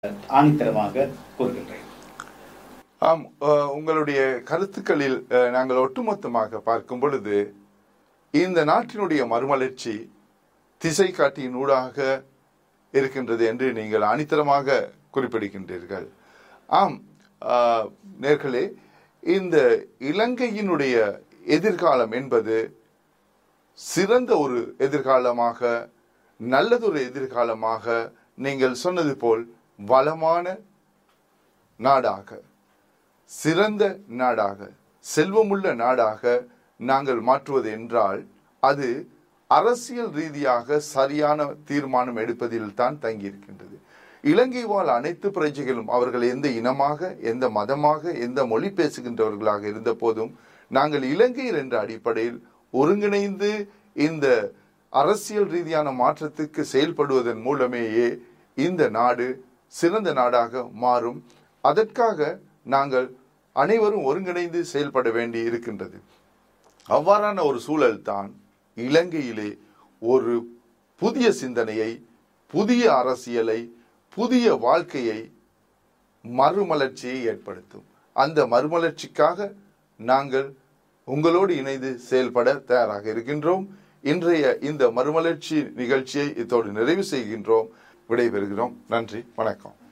ஆணித்தரமாக கூறுகின்றேன் ஆம் அஹ், உங்களுடைய கருத்துக்களில் அஹ், நாங்கள் ஒட்டுமொத்தமாக பார்க்கும் பொழுது இந்த நாட்டினுடைய மறுமலர்ச்சி திசை காட்டியின் ஊடாக இருக்கின்றது என்று நீங்கள் அனித்தரமாக குறிப்பிடுகின்றீர்கள் ஆம் அஹ், நேர்களே இந்த இலங்கையினுடைய எதிர்காலம் என்பது சிறந்த ஒரு எதிர்காலமாக நல்லதொரு எதிர்காலமாக நீங்கள் சொன்னது போல் வளமான நாடாக சிறந்த நாடாக செல்வமுள்ள நாடாக நாங்கள் மாற்றுவது என்றால் அது அரசியல் ரீதியாக சரியான தீர்மானம் எடுப்பதில் தான் தங்கியிருக்கின்றது இலங்கை வாழ் அனைத்து பிரஜைகளும் அவர்கள் எந்த இனமாக எந்த மதமாக எந்த மொழி பேசுகின்றவர்களாக இருந்த போதும் நாங்கள் இலங்கையர் என்ற அடிப்படையில் ஒருங்கிணைந்து இந்த அரசியல் ரீதியான மாற்றத்துக்கு செயல்படுவதன் மூலமேயே இந்த நாடு சிறந்த நாடாக மாறும் அதற்காக நாங்கள் அனைவரும் ஒருங்கிணைந்து செயல்பட வேண்டி இருக்கின்றது அவ்வாறான ஒரு சூழல் தான் இலங்கையிலே ஒரு புதிய சிந்தனையை புதிய அரசியலை புதிய வாழ்க்கையை மறுமலர்ச்சியை ஏற்படுத்தும் அந்த மறுமலர்ச்சிக்காக நாங்கள் உங்களோடு இணைந்து செயல்பட தயாராக இருக்கின்றோம் இன்றைய இந்த மறுமலர்ச்சி நிகழ்ச்சியை இத்தோடு நிறைவு செய்கின்றோம் விடைபெறுகிறோம் நன்றி வணக்கம்